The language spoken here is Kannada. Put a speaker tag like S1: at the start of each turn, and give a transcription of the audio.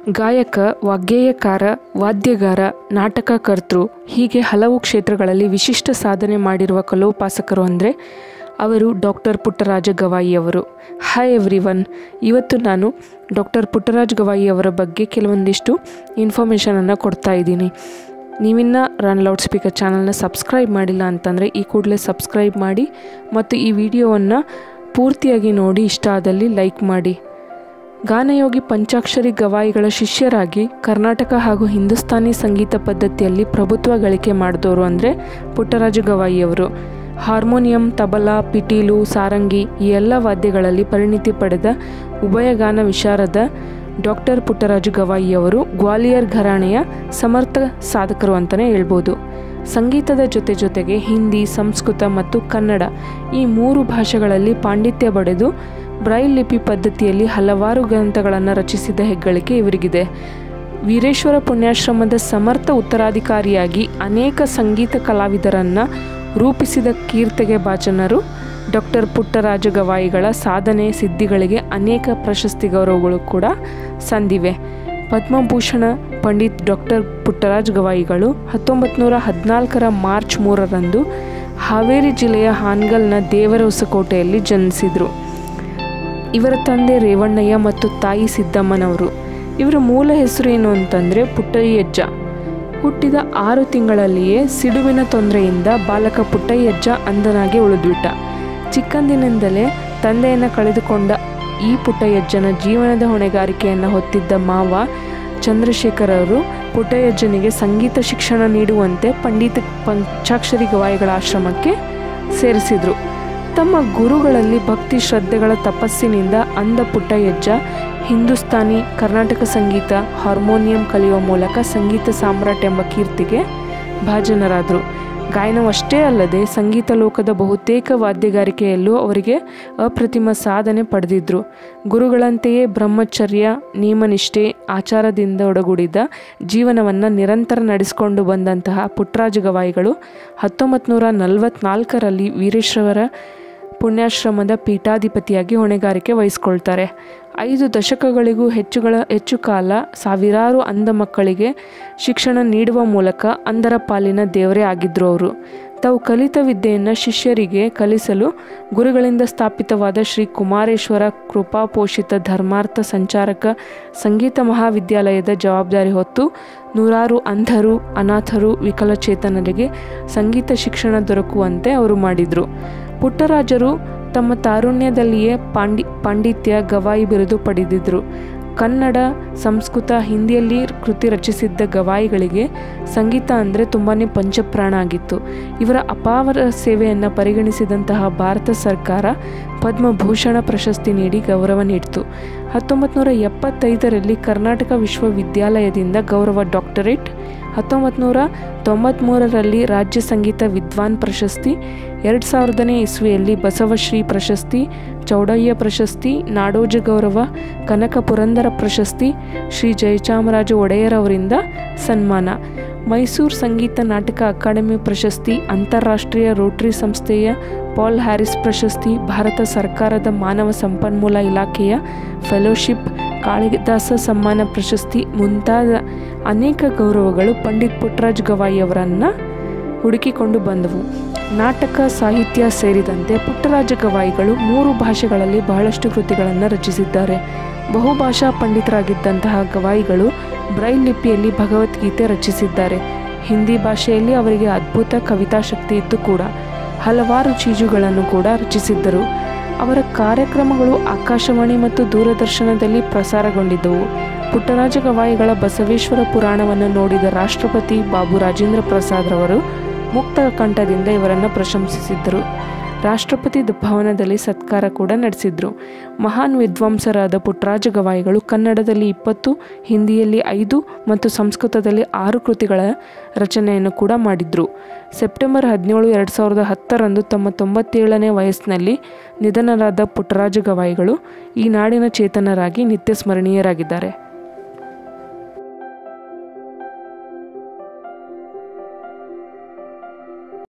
S1: ಗಾಯಕ ವಾಗ್ಗೇಯಕಾರ ವಾದ್ಯಗಾರ ನಾಟಕಕರ್ತೃ ಹೀಗೆ ಹಲವು ಕ್ಷೇತ್ರಗಳಲ್ಲಿ ವಿಶಿಷ್ಟ ಸಾಧನೆ ಮಾಡಿರುವ ಕಲೋಪಾಸಕರು ಅಂದರೆ ಅವರು ಡಾಕ್ಟರ್ ಪುಟ್ಟರಾಜ ಗವಾಯಿ ಅವರು ಹಾಯ್ ಎವ್ರಿ ಒನ್ ಇವತ್ತು ನಾನು ಡಾಕ್ಟರ್ ಪುಟ್ಟರಾಜ್ ಗವಾಯಿ ಅವರ ಬಗ್ಗೆ ಕೆಲವೊಂದಿಷ್ಟು ಇನ್ಫಾರ್ಮೇಷನನ್ನು ಕೊಡ್ತಾ ಇದ್ದೀನಿ ನೀವಿನ್ನ ರನ್ ಲೌಡ್ ಸ್ಪೀಕರ್ ಚಾನಲ್ನ ಸಬ್ಸ್ಕ್ರೈಬ್ ಮಾಡಿಲ್ಲ ಅಂತಂದರೆ ಈ ಕೂಡಲೇ ಸಬ್ಸ್ಕ್ರೈಬ್ ಮಾಡಿ ಮತ್ತು ಈ ವಿಡಿಯೋವನ್ನು ಪೂರ್ತಿಯಾಗಿ ನೋಡಿ ಇಷ್ಟ ಆದಲ್ಲಿ ಲೈಕ್ ಮಾಡಿ ಗಾನಯೋಗಿ ಪಂಚಾಕ್ಷರಿ ಗವಾಯಿಗಳ ಶಿಷ್ಯರಾಗಿ ಕರ್ನಾಟಕ ಹಾಗೂ ಹಿಂದೂಸ್ತಾನಿ ಸಂಗೀತ ಪದ್ಧತಿಯಲ್ಲಿ ಪ್ರಭುತ್ವ ಗಳಿಕೆ ಮಾಡಿದವರು ಅಂದರೆ ಪುಟ್ಟರಾಜ ಗವಾಯಿಯವರು ಹಾರ್ಮೋನಿಯಂ ತಬಲಾ ಪಿಟೀಲು ಸಾರಂಗಿ ಈ ಎಲ್ಲ ವಾದ್ಯಗಳಲ್ಲಿ ಪರಿಣಿತಿ ಪಡೆದ ಉಭಯಗಾನ ವಿಶಾರದ ಡಾಕ್ಟರ್ ಪುಟ್ಟರಾಜು ಗವಾಯಿಯವರು ಗ್ವಾಲಿಯರ್ ಘರಾಣೆಯ ಸಮರ್ಥ ಸಾಧಕರು ಅಂತಲೇ ಹೇಳ್ಬೋದು ಸಂಗೀತದ ಜೊತೆ ಜೊತೆಗೆ ಹಿಂದಿ ಸಂಸ್ಕೃತ ಮತ್ತು ಕನ್ನಡ ಈ ಮೂರು ಭಾಷೆಗಳಲ್ಲಿ ಪಾಂಡಿತ್ಯ ಪಡೆದು ಬ್ರೈಲ್ ಲಿಪಿ ಪದ್ಧತಿಯಲ್ಲಿ ಹಲವಾರು ಗ್ರಂಥಗಳನ್ನು ರಚಿಸಿದ ಹೆಗ್ಗಳಿಕೆ ಇವರಿಗಿದೆ ವೀರೇಶ್ವರ ಪುಣ್ಯಾಶ್ರಮದ ಸಮರ್ಥ ಉತ್ತರಾಧಿಕಾರಿಯಾಗಿ ಅನೇಕ ಸಂಗೀತ ಕಲಾವಿದರನ್ನು ರೂಪಿಸಿದ ಕೀರ್ತಿಗೆ ಭಾಜನರು ಡಾಕ್ಟರ್ ಪುಟ್ಟರಾಜ ಗವಾಯಿಗಳ ಸಾಧನೆ ಸಿದ್ಧಿಗಳಿಗೆ ಅನೇಕ ಪ್ರಶಸ್ತಿ ಗೌರವಗಳು ಕೂಡ ಸಂದಿವೆ ಪದ್ಮಭೂಷಣ ಪಂಡಿತ್ ಡಾಕ್ಟರ್ ಪುಟ್ಟರಾಜ್ ಗವಾಯಿಗಳು ಹತ್ತೊಂಬತ್ತು ನೂರ ಹದಿನಾಲ್ಕರ ಮಾರ್ಚ್ ಮೂರರಂದು ಹಾವೇರಿ ಜಿಲ್ಲೆಯ ಹಾನ್ಗಲ್ನ ದೇವರ ಹೊಸಕೋಟೆಯಲ್ಲಿ ಜನಿಸಿದರು ಇವರ ತಂದೆ ರೇವಣ್ಣಯ್ಯ ಮತ್ತು ತಾಯಿ ಸಿದ್ದಮ್ಮನವರು ಇವರ ಮೂಲ ಹೆಸರು ಏನು ಅಂತಂದರೆ ಪುಟ್ಟಯ್ಯಜ್ಜ ಹುಟ್ಟಿದ ಆರು ತಿಂಗಳಲ್ಲಿಯೇ ಸಿಡುವಿನ ತೊಂದರೆಯಿಂದ ಬಾಲಕ ಪುಟ್ಟಯ್ಯಜ್ಜ ಅಂಧನಾಗಿ ಉಳಿದ್ಬಿಟ್ಟ ಚಿಕ್ಕಂದಿನಿಂದಲೇ ತಂದೆಯನ್ನು ಕಳೆದುಕೊಂಡ ಈ ಪುಟ್ಟಯ್ಯಜ್ಜನ ಜೀವನದ ಹೊಣೆಗಾರಿಕೆಯನ್ನು ಹೊತ್ತಿದ್ದ ಮಾವ ಚಂದ್ರಶೇಖರ್ ಅವರು ಪುಟ್ಟಯ್ಯಜ್ಜನಿಗೆ ಸಂಗೀತ ಶಿಕ್ಷಣ ನೀಡುವಂತೆ ಪಂಡಿತ ಪಂಚಾಕ್ಷರಿ ಗವಾಯಿಗಳ ಆಶ್ರಮಕ್ಕೆ ಸೇರಿಸಿದರು ತಮ್ಮ ಗುರುಗಳಲ್ಲಿ ಭಕ್ತಿ ಶ್ರದ್ಧೆಗಳ ತಪಸ್ಸಿನಿಂದ ಅಂದ ಪುಟ್ಟಯ್ಯಜ್ಜ ಹಿಂದೂಸ್ತಾನಿ ಕರ್ನಾಟಕ ಸಂಗೀತ ಹಾರ್ಮೋನಿಯಂ ಕಲಿಯುವ ಮೂಲಕ ಸಂಗೀತ ಸಾಮ್ರಾಟ್ ಎಂಬ ಕೀರ್ತಿಗೆ ಭಾಜನರಾದರು ಗಾಯನವಷ್ಟೇ ಅಲ್ಲದೆ ಸಂಗೀತ ಲೋಕದ ಬಹುತೇಕ ವಾದ್ಯಗಾರಿಕೆಯಲ್ಲೂ ಅವರಿಗೆ ಅಪ್ರತಿಮ ಸಾಧನೆ ಪಡೆದಿದ್ದರು ಗುರುಗಳಂತೆಯೇ ಬ್ರಹ್ಮಚರ್ಯ ನಿಯಮನಿಷ್ಠೆ ಆಚಾರದಿಂದ ಒಡಗೂಡಿದ ಜೀವನವನ್ನು ನಿರಂತರ ನಡೆಸಿಕೊಂಡು ಬಂದಂತಹ ಪುಟ್ಟರಾಜ ಗವಾಯಿಗಳು ಹತ್ತೊಂಬತ್ತು ನೂರ ನಲವತ್ನಾಲ್ಕರಲ್ಲಿ ವೀರೇಶ್ವರ ಪುಣ್ಯಾಶ್ರಮದ ಪೀಠಾಧಿಪತಿಯಾಗಿ ಹೊಣೆಗಾರಿಕೆ ವಹಿಸ್ಕೊಳ್ತಾರೆ ಐದು ದಶಕಗಳಿಗೂ ಹೆಚ್ಚುಗಳ ಹೆಚ್ಚು ಕಾಲ ಸಾವಿರಾರು ಅಂಧ ಮಕ್ಕಳಿಗೆ ಶಿಕ್ಷಣ ನೀಡುವ ಮೂಲಕ ಅಂಧರ ಪಾಲಿನ ದೇವರೇ ಆಗಿದ್ದರು ಅವರು ತಾವು ಕಲಿತ ವಿದ್ಯೆಯನ್ನು ಶಿಷ್ಯರಿಗೆ ಕಲಿಸಲು ಗುರುಗಳಿಂದ ಸ್ಥಾಪಿತವಾದ ಶ್ರೀ ಕುಮಾರೇಶ್ವರ ಕೃಪಾಪೋಷಿತ ಧರ್ಮಾರ್ಥ ಸಂಚಾರಕ ಸಂಗೀತ ಮಹಾವಿದ್ಯಾಲಯದ ಜವಾಬ್ದಾರಿ ಹೊತ್ತು ನೂರಾರು ಅಂಧರು ಅನಾಥರು ವಿಕಲಚೇತನರಿಗೆ ಸಂಗೀತ ಶಿಕ್ಷಣ ದೊರಕುವಂತೆ ಅವರು ಮಾಡಿದರು ಪುಟ್ಟರಾಜರು ತಮ್ಮ ತಾರುಣ್ಯದಲ್ಲಿಯೇ ಪಾಂಡಿ ಪಾಂಡಿತ್ಯ ಗವಾಯಿ ಬಿರುದು ಪಡೆದಿದ್ದರು ಕನ್ನಡ ಸಂಸ್ಕೃತ ಹಿಂದಿಯಲ್ಲಿ ಕೃತಿ ರಚಿಸಿದ್ದ ಗವಾಯಿಗಳಿಗೆ ಸಂಗೀತ ಅಂದರೆ ತುಂಬಾ ಪಂಚಪ್ರಾಣ ಆಗಿತ್ತು ಇವರ ಅಪಾವರ ಸೇವೆಯನ್ನು ಪರಿಗಣಿಸಿದಂತಹ ಭಾರತ ಸರ್ಕಾರ ಪದ್ಮಭೂಷಣ ಪ್ರಶಸ್ತಿ ನೀಡಿ ಗೌರವ ನೀಡಿತು ಹತ್ತೊಂಬತ್ತು ನೂರ ಎಪ್ಪತ್ತೈದರಲ್ಲಿ ಕರ್ನಾಟಕ ವಿಶ್ವವಿದ್ಯಾಲಯದಿಂದ ಗೌರವ ಡಾಕ್ಟರೇಟ್ ಹತ್ತೊಂಬತ್ತು ನೂರ ತೊಂಬತ್ತ್ಮೂರರಲ್ಲಿ ರಾಜ್ಯ ಸಂಗೀತ ವಿದ್ವಾನ್ ಪ್ರಶಸ್ತಿ ಎರಡು ಸಾವಿರದನೇ ಇಸ್ವಿಯಲ್ಲಿ ಬಸವಶ್ರೀ ಪ್ರಶಸ್ತಿ ಚೌಡಯ್ಯ ಪ್ರಶಸ್ತಿ ನಾಡೋಜ ಗೌರವ ಕನಕ ಪುರಂದರ ಪ್ರಶಸ್ತಿ ಶ್ರೀ ಜಯಚಾಮರಾಜ ಒಡೆಯರ್ ಅವರಿಂದ ಸನ್ಮಾನ ಮೈಸೂರು ಸಂಗೀತ ನಾಟಕ ಅಕಾಡೆಮಿ ಪ್ರಶಸ್ತಿ ಅಂತಾರಾಷ್ಟ್ರೀಯ ರೋಟರಿ ಸಂಸ್ಥೆಯ ಪಾಲ್ ಹ್ಯಾರಿಸ್ ಪ್ರಶಸ್ತಿ ಭಾರತ ಸರ್ಕಾರದ ಮಾನವ ಸಂಪನ್ಮೂಲ ಇಲಾಖೆಯ ಫೆಲೋಶಿಪ್ ಕಾಳಿದಾಸ ಸಮ್ಮಾನ ಪ್ರಶಸ್ತಿ ಮುಂತಾದ ಅನೇಕ ಗೌರವಗಳು ಪಂಡಿತ್ ಪುಟ್ಟರಾಜ್ ಗವಾಯಿ ಅವರನ್ನು ಹುಡುಕಿಕೊಂಡು ಬಂದವು ನಾಟಕ ಸಾಹಿತ್ಯ ಸೇರಿದಂತೆ ಪುಟ್ಟರಾಜ ಗವಾಯಿಗಳು ಮೂರು ಭಾಷೆಗಳಲ್ಲಿ ಬಹಳಷ್ಟು ಕೃತಿಗಳನ್ನು ರಚಿಸಿದ್ದಾರೆ ಬಹುಭಾಷಾ ಪಂಡಿತರಾಗಿದ್ದಂತಹ ಗವಾಯಿಗಳು ಬ್ರೈಲ್ ಲಿಪಿಯಲ್ಲಿ ಭಗವದ್ಗೀತೆ ರಚಿಸಿದ್ದಾರೆ ಹಿಂದಿ ಭಾಷೆಯಲ್ಲಿ ಅವರಿಗೆ ಅದ್ಭುತ ಕವಿತಾ ಶಕ್ತಿ ಇದ್ದು ಕೂಡ ಹಲವಾರು ಚೀಜುಗಳನ್ನು ಕೂಡ ರಚಿಸಿದ್ದರು ಅವರ ಕಾರ್ಯಕ್ರಮಗಳು ಆಕಾಶವಾಣಿ ಮತ್ತು ದೂರದರ್ಶನದಲ್ಲಿ ಪ್ರಸಾರಗೊಂಡಿದ್ದವು ಪುಟ್ಟರಾಜ ಗವಾಯಿಗಳ ಬಸವೇಶ್ವರ ಪುರಾಣವನ್ನು ನೋಡಿದ ರಾಷ್ಟ್ರಪತಿ ಬಾಬು ರಾಜೇಂದ್ರ ಪ್ರಸಾದ್ ರವರು ಮುಕ್ತ ಕಂಠದಿಂದ ಇವರನ್ನು ಪ್ರಶಂಸಿಸಿದ್ದರು ರಾಷ್ಟ್ರಪತಿ ಭವನದಲ್ಲಿ ಸತ್ಕಾರ ಕೂಡ ನಡೆಸಿದ್ರು ಮಹಾನ್ ವಿದ್ವಾಂಸರಾದ ಪುಟ್ಟರಾಜ ಗವಾಯಿಗಳು ಕನ್ನಡದಲ್ಲಿ ಇಪ್ಪತ್ತು ಹಿಂದಿಯಲ್ಲಿ ಐದು ಮತ್ತು ಸಂಸ್ಕೃತದಲ್ಲಿ ಆರು ಕೃತಿಗಳ ರಚನೆಯನ್ನು ಕೂಡ ಮಾಡಿದ್ರು ಸೆಪ್ಟೆಂಬರ್ ಹದಿನೇಳು ಎರಡು ಸಾವಿರದ ಹತ್ತರಂದು ತಮ್ಮ ತೊಂಬತ್ತೇಳನೇ ವಯಸ್ಸಿನಲ್ಲಿ ನಿಧನರಾದ ಪುಟ್ಟರಾಜ ಗವಾಯಿಗಳು ಈ ನಾಡಿನ ಚೇತನರಾಗಿ ನಿತ್ಯ ಸ್ಮರಣೀಯರಾಗಿದ್ದಾರೆ